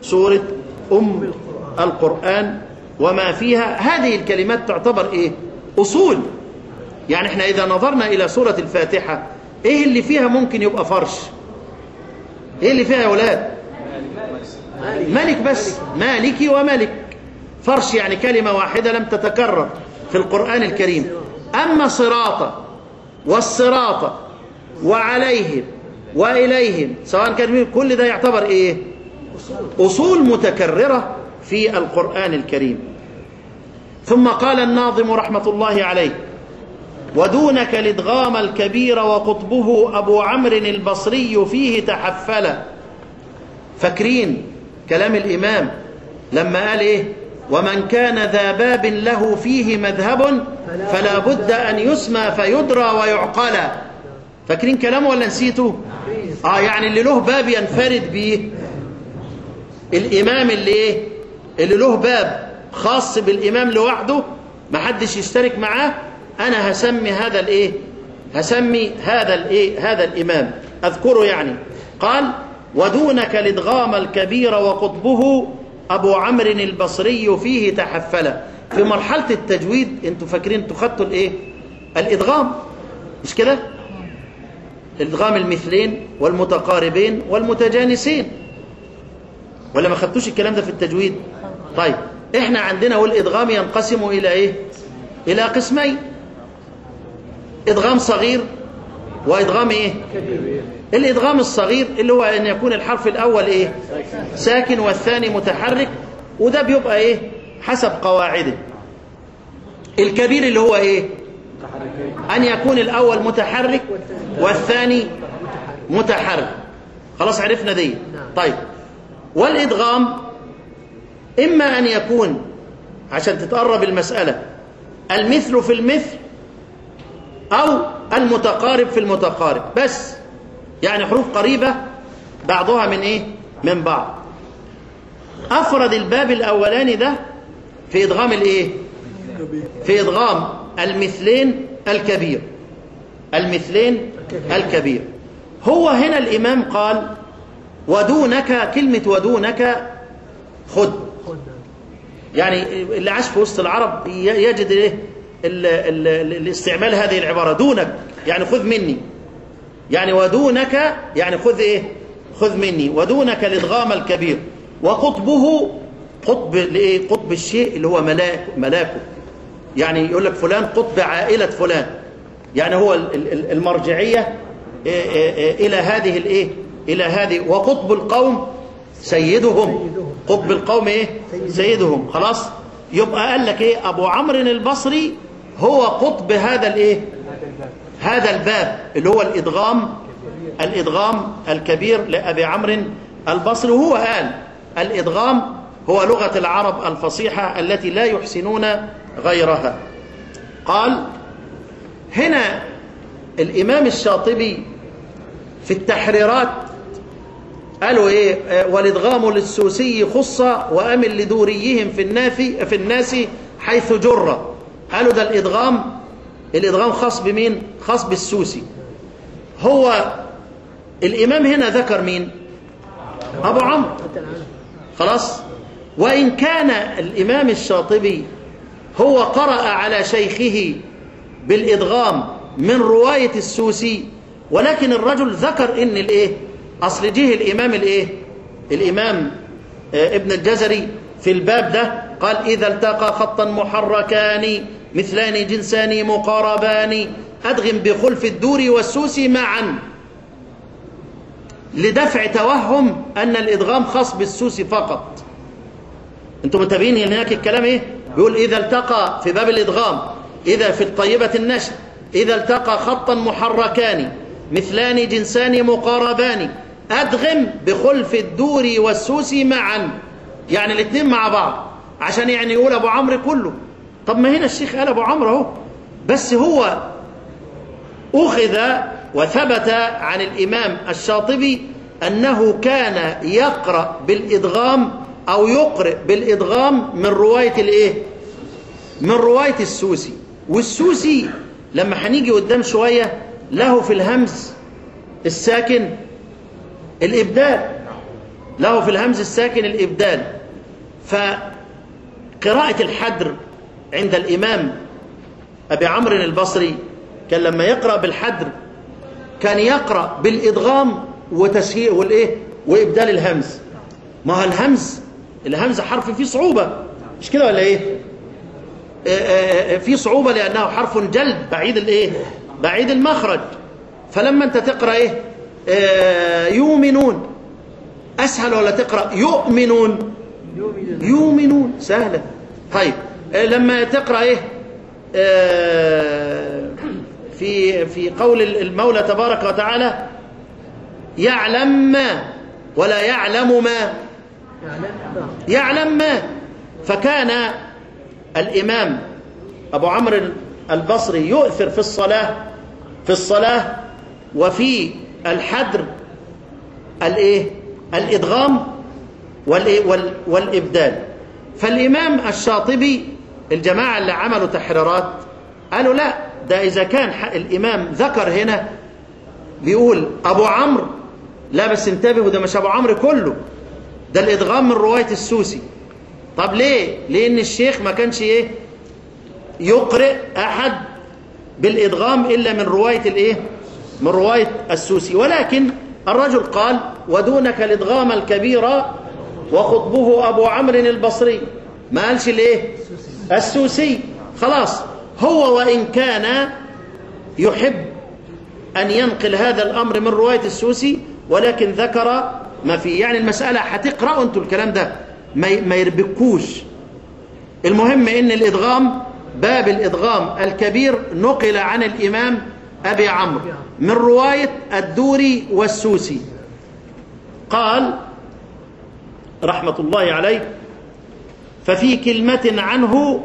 سورة أم القرآن وما فيها هذه الكلمات تعتبر إيه أصول يعني احنا إذا نظرنا إلى سورة الفاتحة إيه اللي فيها ممكن يبقى فرش إيه اللي فيها يا ولاد ملك بس مالكي وملك فرش يعني كلمة واحدة لم تتكرر في القرآن الكريم أما صراط والصراط وعليهم وإليهم سواء كان مين كل ده يعتبر إيه أصول متكررة في القرآن الكريم ثم قال الناظم رحمة الله عليه ودونك الادغام الكبير وقطبه أبو عمرو البصري فيه تحفل فاكرين كلام الإمام لما قال إيه ومن كان ذا باب له فيه مذهب فلا بد أن يسمى فيدرى ويعقل فاكرين كلامه ولا نسيته آه يعني اللي له باب ينفرد به الإمام اللي إيه اللي له باب خاص بالإمام لوحده ما حدش يشترك معاه أنا هسمي هذا الإيه هسمي هذا الإيه هذا الإمام أذكره يعني قال ودونك الادغام الكبير وقطبه أبو عمرو البصري فيه تحفل في مرحلة التجويد انتوا فاكرين انتوا خدتوا الايه الادغام مش كده الادغام المثلين والمتقاربين والمتجانسين ولا ما خدتوش الكلام ده في التجويد طيب احنا عندنا والادغام ينقسم الى ايه الى قسمين ادغام صغير وادغام ايه الادغام الصغير اللي هو ان يكون الحرف الاول ايه ساكن والثاني متحرك وده بيبقى ايه حسب قواعده الكبير اللي هو ايه ان يكون الاول متحرك والثاني متحرك خلاص عرفنا دي طيب والادغام اما ان يكون عشان تتقرب المساله المثل في المثل او المتقارب في المتقارب بس يعني حروف قريبة بعضها من ايه من بعض افرد الباب الاولاني ده في ادغام الايه في ادغام المثلين الكبير المثلين الكبير هو هنا الامام قال ودونك كلمة ودونك خد يعني اللي عاش في وسط العرب يجد ايه الاستعمال هذه العبارة دونك يعني خذ مني يعني ودونك يعني خذ ايه خذ مني ودونك الادغام الكبير وقطبه قطب لايه قطب الشيء اللي هو ملاك ملاكه يعني يقول لك فلان قطب عائلة فلان يعني هو المرجعية إلى هذه الايه إلى هذه وقطب القوم سيدهم قطب القوم ايه سيدهم خلاص يبقى قال لك ايه ابو عمرو البصري هو قطب هذا الايه هذا الباب اللي هو الادغام الادغام الكبير لابي عمرو البصري وهو قال الادغام هو لغه العرب الفصيحه التي لا يحسنون غيرها قال هنا الامام الشاطبي في التحريرات قالوا ايه والادغام للسوسي خصة وامل لدوريهم في الناس في الناس حيث جر قالوا ده الادغام الادغام خاص بمين خاص بالسوسي هو الامام هنا ذكر مين ابو عمرو خلاص وان كان الامام الشاطبي هو قرأ على شيخه بالادغام من رواية السوسي ولكن الرجل ذكر ان الايه اصل جه الامام الايه الامام ابن الجزري في الباب ده قال اذا التقى خطا محركان مثلان جنسان مقاربان ادغم بخلف الدور والسوس معا لدفع توهم ان الادغام خاص بالسوس فقط انتم متابعين هناك الكلام ايه بيقول اذا التقى في باب الادغام اذا في الطيبه النشر اذا التقى خطا محركان مثلان جنسان مقاربان أدغم بخلف الدور والسوس معا يعني الاثنين مع بعض عشان يعني يقول أبو عمرو كله طب ما هنا الشيخ قال أبو عمرو اهو بس هو أخذ وثبت عن الإمام الشاطبي أنه كان يقرأ بالإدغام أو يقرأ بالإدغام من رواية الإيه؟ من رواية السوسي والسوسي لما هنيجي قدام شوية له في الهمز الساكن الإبدال له في الهمز الساكن الإبدال فقراءة الحدر عند الإمام أبي عمرو البصري كان لما يقرأ بالحدر كان يقرأ بالإدغام وتسهيل والإيه وإبدال الهمز ما هو الهمز الهمز حرف فيه صعوبة مش كده ولا إيه آه، آه، آه، في صعوبة لأنه حرف جلد بعيد الإيه بعيد المخرج فلما أنت تقرأ إيه آه، يؤمنون أسهل ولا تقرأ يؤمنون يؤمنون سهلة طيب آه، لما تقرأ إيه آه، في في قول المولى تبارك وتعالى يعلم ما ولا يعلم ما يعلم ما فكان الإمام أبو عمرو البصري يؤثر في الصلاة في الصلاة وفي الحدر الايه الادغام والايه وال والابدال فالامام الشاطبي الجماعه اللي عملوا تحريرات قالوا لا ده اذا كان ح- الامام ذكر هنا بيقول ابو عمرو لا بس انتبهوا ده مش ابو عمرو كله ده الادغام من روايه السوسي طب ليه لان الشيخ ما كانش ايه يقرئ احد بالادغام الا من روايه الايه من روايه السوسي ولكن الرجل قال ودونك الادغام الكبير وخطبه ابو عمرو البصري ما قالش الايه السوسي خلاص هو وان كان يحب أن ينقل هذا الأمر من رواية السوسي ولكن ذكر ما فيه يعني المسألة هتقرأوا أنتوا الكلام ده ما ي- ما يربكوش المهم إن الإدغام باب الإدغام الكبير نقل عن الإمام أبي عمرو من رواية الدوري والسوسي قال رحمة الله عليه ففي كلمة عنه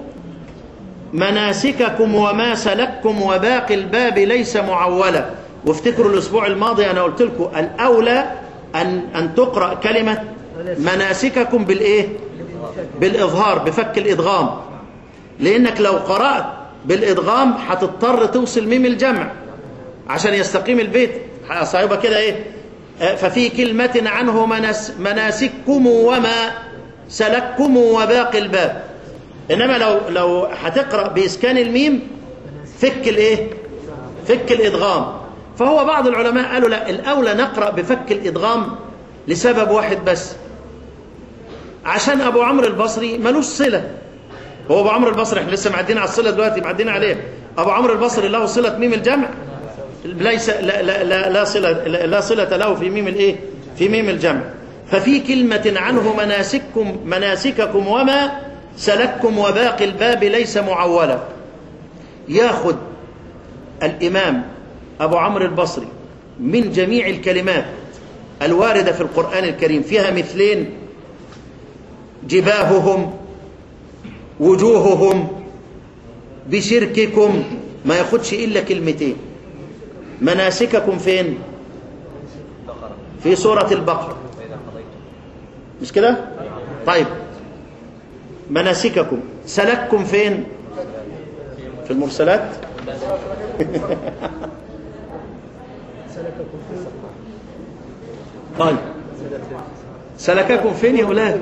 مناسككم وما سلككم وباقي الباب ليس معولا وافتكروا الأسبوع الماضي أنا قلت لكم الأولى أن, أن تقرأ كلمة مناسككم بالإيه بالإظهار بفك الإدغام لأنك لو قرأت بالإدغام هتضطر توصل ميم الجمع عشان يستقيم البيت صاحبها كده إيه آه، ففي كلمة عنه مناس مناسككم وما سلككم وباقي الباب انما لو لو هتقرا باسكان الميم فك الايه فك الادغام فهو بعض العلماء قالوا لا الاولى نقرا بفك الادغام لسبب واحد بس عشان ابو عمرو البصري ملوش صله هو ابو عمرو البصري احنا لسه معدين على الصله دلوقتي معدين عليه ابو عمرو البصري له صله ميم الجمع ليس لا لا لا, لا صله لا, لا صله له في ميم الايه في ميم الجمع ففي كلمه عنه مناسككم مناسككم وما سلككم وباقي الباب ليس معولا ياخذ الامام ابو عمرو البصري من جميع الكلمات الوارده في القران الكريم فيها مثلين جباههم وجوههم بشرككم ما ياخدش الا كلمتين مناسككم فين في سوره البقره مش كده طيب مناسككم سلككم فين في المرسلات طيب سلككم فين يا اولاد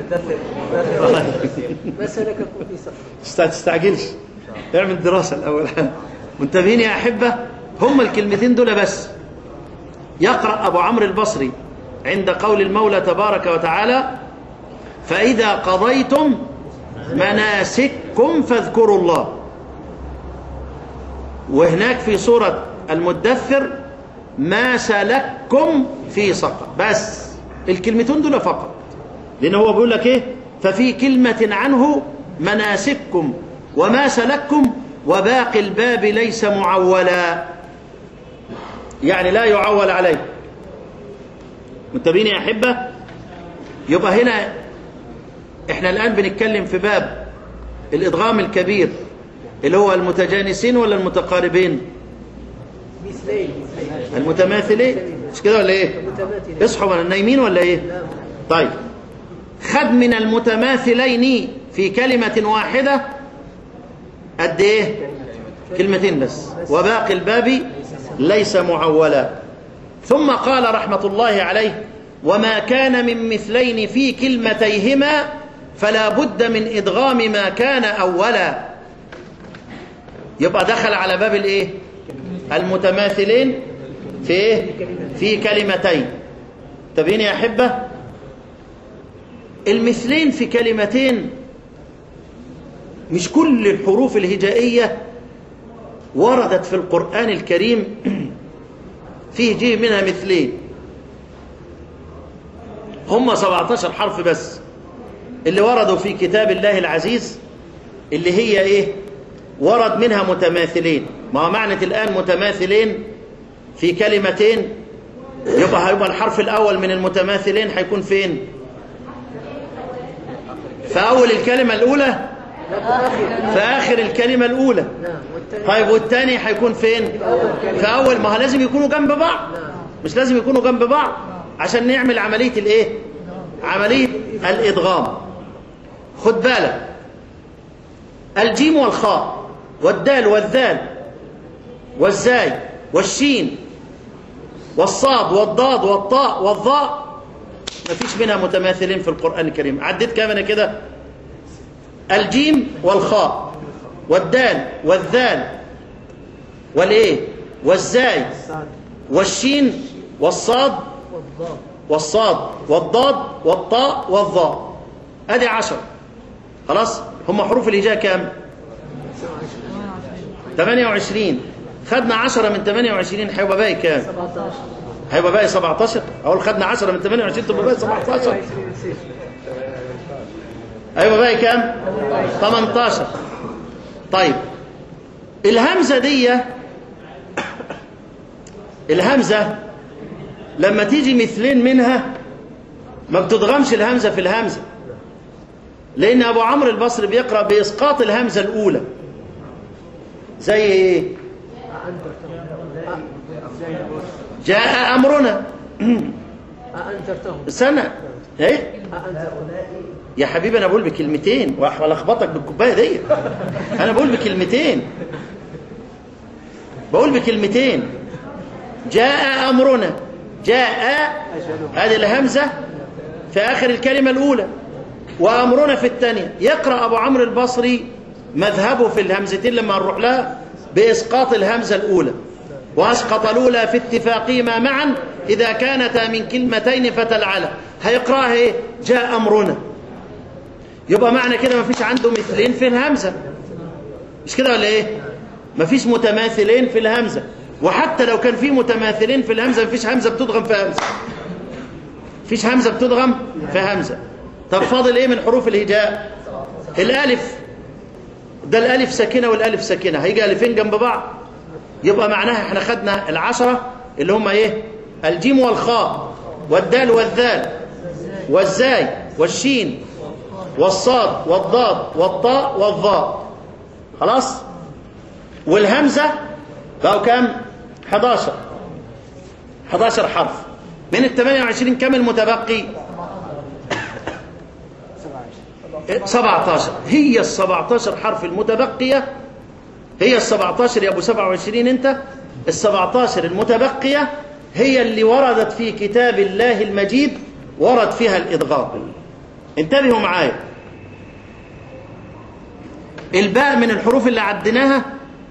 ما سلككم في سقر است- تستعجلش اعمل دراسة الأول منتبهين يا أحبة هم الكلمتين دول بس يقرأ أبو عمرو البصري عند قول المولى تبارك وتعالى فإذا قضيتم مناسككم فاذكروا الله وهناك في سورة المدثر ما سلككم في سقر بس الكلمتين دول فقط لأن هو بيقول لك إيه ففي كلمة عنه مناسككم وما سلككم وباقي الباب ليس معولا يعني لا يعول عليه منتبهين يا أحبة يبقى هنا احنا الآن بنتكلم في باب الإدغام الكبير اللي هو المتجانسين ولا المتقاربين مثلين مثلين المتماثلين مش كده ولا ايه متماثلين اصحوا من النايمين ولا ايه لا طيب خد من المتماثلين في كلمة واحدة قد ايه كلمتين بس وباقي الباب ليس معولا ثم قال رحمة الله عليه وما كان من مثلين في كلمتيهما فلا بد من إدغام ما كان أولا يبقى دخل على باب الايه المتماثلين في ايه في كلمتين تبين يا أحبة المثلين في كلمتين مش كل الحروف الهجائية وردت في القرآن الكريم فيه جه منها مثلين هم 17 حرف بس اللي وردوا في كتاب الله العزيز اللي هي ايه ورد منها متماثلين ما هو معنى الآن متماثلين في كلمتين يبقى هيبقى الحرف الأول من المتماثلين هيكون فين في أول الكلمة الأولى في آخر الكلمة الأولى نعم والثاني طيب والتاني هيكون فين في أول ما هو لازم يكونوا جنب بعض مش لازم يكونوا جنب بعض عشان نعمل عملية الإيه عملية الإدغام خد بالك الجيم والخاء والدال والذال والزاي والشين والصاد والضاد والطاء والظاء مفيش منها متماثلين في القرآن الكريم عديت كام انا كده الجيم والخاء والدال والذال والايه والزاي الصاد والشين والصاد والضاد والصاد والضاد والطاء والظاء ادي عشر خلاص هم حروف الهجاء كام 28 خدنا 10 من 28 هيبقى باقي كام 17 هيبقى باقي 17 اقول خدنا 10 من 28 تبقى باقي 17 هيبقى باقي كام 18 طيب الهمزه دي الهمزه لما تيجي مثلين منها ما بتضغمش الهمزه في الهمزه لان ابو عمرو البصري بيقرا باسقاط الهمزه الاولى زي ايه جاء امرنا أأنذرتهم سنة ايه أأنذرتهم يا حبيبي انا بقول بكلمتين والخبطك بالكوبايه دي انا بقول بكلمتين بقول بكلمتين جاء امرنا جاء هذه الهمزه في اخر الكلمه الاولى وامرنا في الثانيه يقرا ابو عمرو البصري مذهبه في الهمزتين لما نروح لها باسقاط الهمزه الاولى واسقط الاولى في اتفاقهما معا اذا كانتا من كلمتين فتلعلا هيقراها ايه جاء امرنا يبقى معنى كده ما فيش عنده مثلين في الهمزة مش كده ولا ايه ما فيش متماثلين في الهمزة وحتى لو كان في متماثلين في الهمزة ما فيش همزة بتضغم في همزة فيش همزة بتضغم في همزة طب فاضل ايه من حروف الهجاء الالف ده الالف ساكنة والالف ساكنة هيجي الفين جنب بعض يبقى معناها احنا خدنا العشرة اللي هم ايه الجيم والخاء والدال والذال والزاي والشين والصاد والضاد والطاء والظاء خلاص والهمزة بقوا كام 11 11 حرف من ال 28 كم المتبقي 17 هي ال 17 حرف المتبقية هي ال 17 يا ابو 27 انت ال 17 المتبقية هي اللي وردت في كتاب الله المجيد ورد فيها الإضغام انتبهوا معايا الباء من الحروف اللي عديناها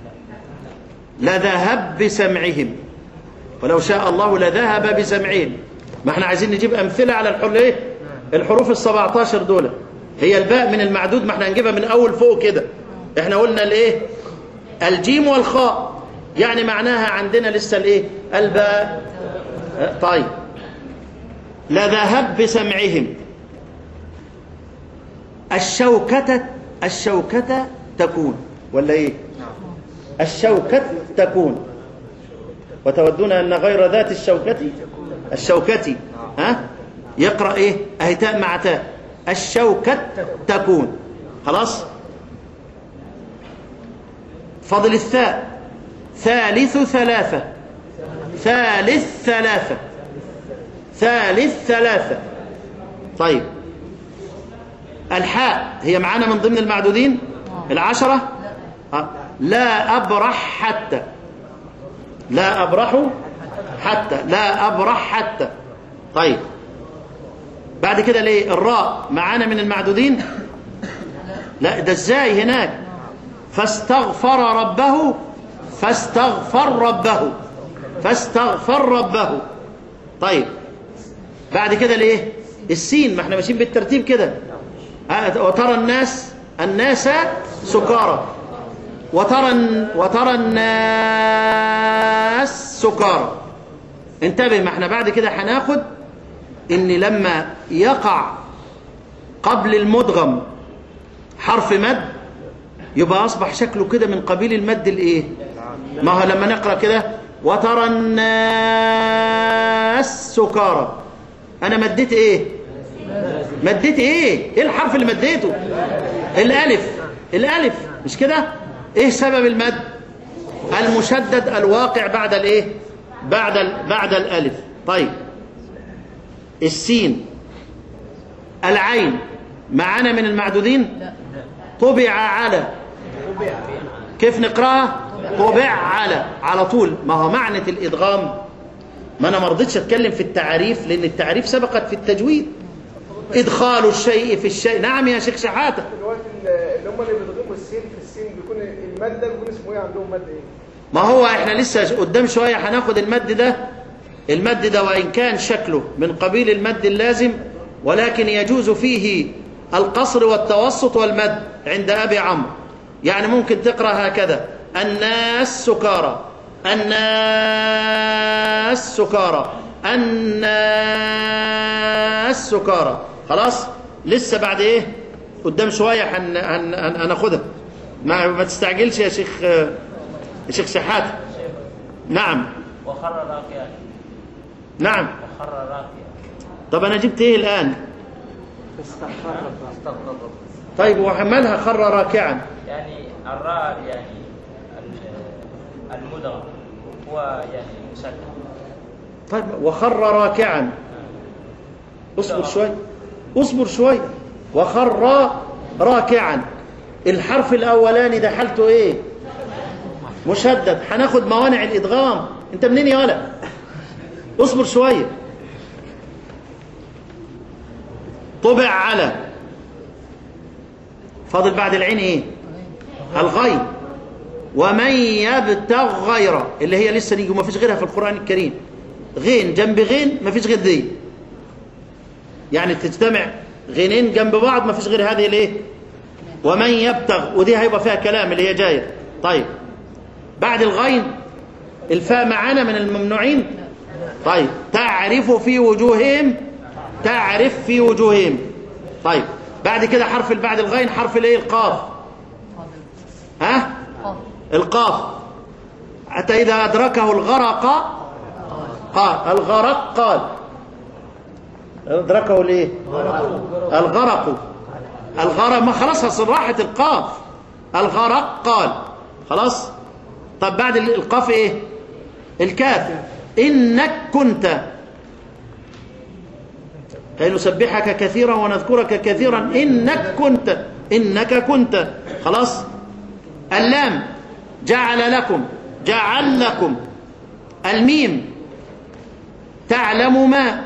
لذهب بسمعهم ولو شاء الله لذهب بسمعهم ما احنا عايزين نجيب أمثلة على الحروف ايه الحروف السبعتاشر دول هي الباء من المعدود ما احنا هنجيبها من أول فوق كده احنا قلنا الايه الجيم والخاء يعني معناها عندنا لسه الايه الباء اه، طيب لذهب بسمعهم الشوكة الشوكة تكون ولا ايه الشوكة تكون وتودون أن غير ذات الشوكة الشوكة ها يقرأ ايه اهي تاء مع تاء الشوكة تكون خلاص فضل الثاء ثالث ثلاثة ثالث ثلاثة ثالث ثلاثة طيب الحاء هي معانا من ضمن المعدودين العشرة آه. لا أبرح حتى لا أبرح حتى لا أبرح حتى طيب بعد كده ليه الراء معانا من المعدودين لا ده ازاي هناك فاستغفر ربه فاستغفر ربه فاستغفر ربه طيب بعد كده ليه السين ما احنا ماشيين بالترتيب كده آه، وترى الناس الناس سكارى وترى وترى الناس سكارى انتبه ما احنا بعد كده هناخد ان لما يقع قبل المدغم حرف مد يبقى اصبح شكله كده من قبيل المد الايه ما هو لما نقرا كده وترى الناس سكارى انا مديت ايه مديت ايه ايه الحرف اللي مديته الالف الالف مش كده ايه سبب المد المشدد الواقع بعد الايه بعد ال... بعد الالف طيب السين العين معانا من المعدودين طبع على كيف نقراها طبع على على طول ما هو معنى الادغام ما انا ما رضيتش اتكلم في التعريف لان التعريف سبقت في التجويد ادخال الشيء في الشيء نعم يا شيخ شحاته دلوقتي اللي هم اللي بيضغموا السين في السين بيكون المد ده بيكون اسمه ايه عندهم مد ايه؟ ما هو احنا لسه قدام شويه هناخد المد ده المد ده وان كان شكله من قبيل المد اللازم ولكن يجوز فيه القصر والتوسط والمد عند ابي عمرو يعني ممكن تقرا هكذا الناس سكارى الناس سكارى الناس سكارى خلاص لسه بعد ايه قدام شويه هن هن هن هناخدها ما ما تستعجلش يا شيخ يا شيخ شحات نعم وخر راكعا نعم وخر راكعا طب انا جبت ايه الان استغفر ربه استغفر الله طيب وحملها خر راكعا يعني الراء يعني ال- المدغم هو يعني مسكن طيب وخر راكعا اصبر شوي اصبر شوي وخر راكعا الحرف الاولاني ده حالته ايه مشدد هناخد موانع الادغام انت منين يا ولد اصبر شويه طبع على فاضل بعد العين ايه الغين ومن يبتغ غيره اللي هي لسه نيجي وما فيش غيرها في القرآن الكريم غين جنب غين ما فيش غير دي يعني تجتمع غينين جنب بعض ما فيش غير هذه الايه ومن يبتغ ودي هيبقى فيها كلام اللي هي جايه طيب بعد الغين الفاء معانا من الممنوعين طيب تعرف في وجوههم تعرف في وجوههم طيب بعد كده حرف اللي بعد الغين حرف الايه القاف ها القاف حتى إذا أدركه الغرق قال الغرق قال أدركه الإيه الغرق الغرق ما خلاص أصل راحت القاف الغرق قال خلاص طب بعد القاف إيه الكاف إنك كنت كي نسبحك كثيرا ونذكرك كثيرا إنك كنت إنك كنت خلاص اللام جعل لكم جعل لكم الميم تعلم ما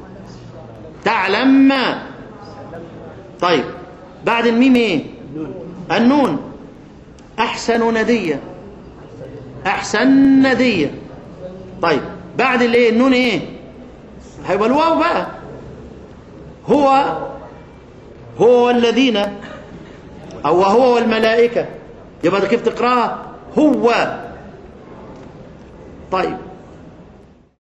تعلم ما طيب بعد الميم ايه النون احسن نديه احسن نديه طيب بعد الايه النون ايه هيبقى الواو بقى هو هو الذين او هو والملائكه يبقى ده كيف تقراها هو طيب